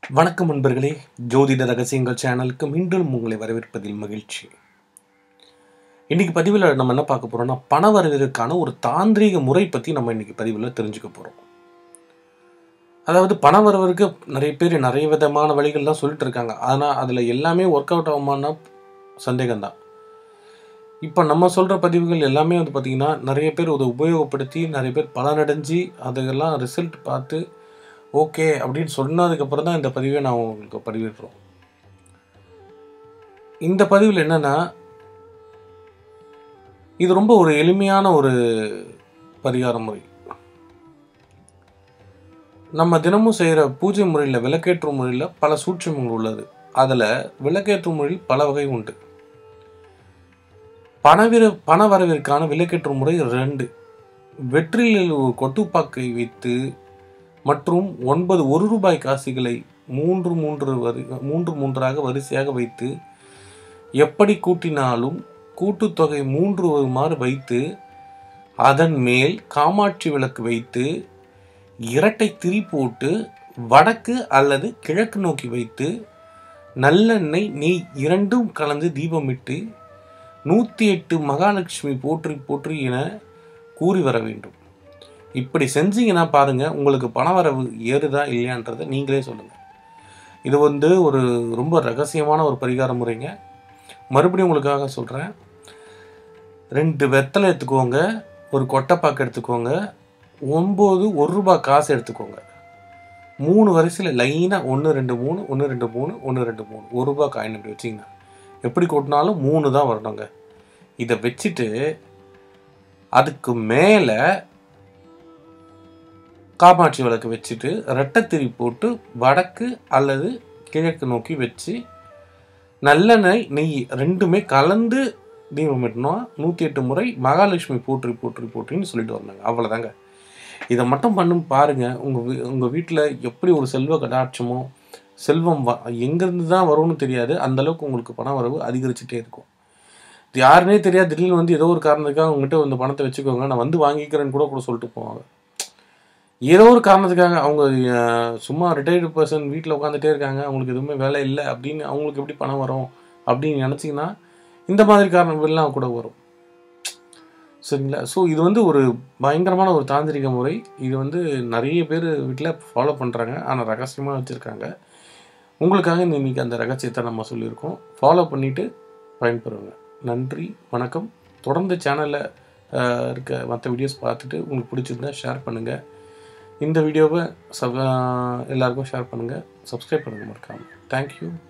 வணக்கம் நண்பர்களே ஜோதிட ரகசியங்கள் சேனலுக்கு மீண்டும் உங்களை வரவேற்பதில் மகிழ்ச்சி இன்னைக்கு பதிவில் நம்ம என்ன பார்க்க போறோம்னா பண வரவிற்கான ஒரு தாந்திரீக முறை பற்றி நம்ம இன்னைக்கு பதிவில் தெரிஞ்சுக்க போகிறோம் அதாவது பண வரவருக்கு நிறைய பேர் நிறைய விதமான வழிகள்லாம் சொல்லிட்டு இருக்காங்க ஆனால் அதில் எல்லாமே ஒர்க் அவுட் ஆகுமான்னா சந்தேகம்தான் இப்போ நம்ம சொல்கிற பதிவுகள் எல்லாமே வந்து பார்த்திங்கன்னா நிறைய பேர் அதை உபயோகப்படுத்தி நிறைய பேர் பலனடைஞ்சு அதெல்லாம் ரிசல்ட் பார்த்து ஓகே அப்படின்னு சொன்னதுக்கப்புறம் தான் இந்த பதிவை நான் உங்களுக்கு பதிவிடுறோம் இந்த பதிவில் என்னன்னா இது ரொம்ப ஒரு எளிமையான ஒரு பரிகார முறை நம்ம தினமும் செய்கிற பூஜை முறையில் விளக்கேற்றும் முறையில் பல சூட்சமங்கள் உள்ளது அதில் விளக்கேற்றும் முறையில் பல வகை உண்டு பணவிர பண வரவிற்கான விளக்கேற்றும் முறை ரெண்டு வெற்றிலில் ஒரு கொட்டுப்பாக்கை வைத்து மற்றும் ஒன்பது ஒரு ரூபாய் காசுகளை மூன்று மூன்று வரி மூன்று மூன்றாக வரிசையாக வைத்து எப்படி கூட்டினாலும் கூட்டுத்தொகை மூன்று வருமாறு வைத்து அதன் மேல் காமாட்சி விளக்கு வைத்து இரட்டை திரி போட்டு வடக்கு அல்லது கிழக்கு நோக்கி வைத்து நல்லெண்ணெய் நெய் இரண்டும் கலந்து தீபமிட்டு நூற்றி எட்டு மகாலட்சுமி போற்றி போற்றி என கூறி வர வேண்டும் இப்படி செஞ்சீங்கன்னா பாருங்க உங்களுக்கு பண வரவு ஏறுதா இல்லையான்றதை நீங்களே சொல்லுங்க இது வந்து ஒரு ரொம்ப ரகசியமான ஒரு பரிகார முறைங்க மறுபடியும் உங்களுக்காக சொல்கிறேன் ரெண்டு வெத்தலை எடுத்துக்கோங்க ஒரு கொட்டைப்பாக்கு எடுத்துக்கோங்க ஒம்பது ஒரு ரூபாய் காசு எடுத்துக்கோங்க மூணு வரிசையில் லைனாக ஒன்று ரெண்டு மூணு ஒன்று ரெண்டு மூணு ஒன்று ரெண்டு மூணு ஒரு ரூபாய் காயின் இப்படி வச்சிங்கன்னா எப்படி கொட்டினாலும் மூணு தான் வரணுங்க இதை வச்சுட்டு அதுக்கு மேலே காமாட்சி விளக்கு வச்சுட்டு ரெட்டத்திரி போட்டு வடக்கு அல்லது கிழக்கு நோக்கி வச்சு நல்லெண்ணெய் நெய் ரெண்டுமே கலந்து தீபம் இட்டணும் நூற்றி எட்டு முறை மகாலட்சுமி போற்றி போற்றி போற்றின்னு சொல்லிட்டு வந்தாங்க அவ்வளோதாங்க இதை மட்டும் பண்ணும் பாருங்க உங்கள் வீ உங்கள் வீட்டில் எப்படி ஒரு செல்வ கடாட்சமோ செல்வம் வ எங்கேருந்து தான் வரும்னு தெரியாது அந்த அளவுக்கு உங்களுக்கு பண வரவு அதிகரிச்சுட்டே இருக்கும் இது யாருனே தெரியாது திடீர்னு வந்து ஏதோ ஒரு காரணத்துக்காக உங்ககிட்ட இந்த பணத்தை வச்சுக்கோங்க நான் வந்து வாங்கிக்கிறேன்னு கூட கூட சொல்லிட்டு போவாங்க ஏதோ ஒரு காரணத்துக்காக அவங்க அஹ், சும்மா ரிட்டையர்டு பர்சன் வீட்டில் உட்காந்துட்டே இருக்காங்க அவங்களுக்கு எதுவுமே வேலை இல்லை அப்படின்னு அவங்களுக்கு எப்படி பணம் வரும் அப்படின்னு நினச்சிங்கன்னா இந்த மாதிரி காரணங்கள்லாம் கூட வரும் சரிங்களா ஸோ இது வந்து ஒரு பயங்கரமான ஒரு தாந்திரிக முறை இது வந்து நிறைய பேர் வீட்டில் ஃபாலோ பண்ணுறாங்க ஆனால் ரகசியமாக வச்சுருக்காங்க உங்களுக்காக இந்த இன்னைக்கு அந்த ரகசியத்தை நம்ம சொல்லியிருக்கோம் ஃபாலோ பண்ணிவிட்டு பயன்பெறுங்க நன்றி வணக்கம் தொடர்ந்து சேனலில் இருக்க மற்ற வீடியோஸ் பார்த்துட்டு உங்களுக்கு பிடிச்சிருந்தா ஷேர் பண்ணுங்கள் இந்த வீடியோவை சப் எல்லாருக்கும் ஷேர் பண்ணுங்கள் சப்ஸ்கிரைப் பண்ணுங்கள் மறக்காமல் தேங்க்யூ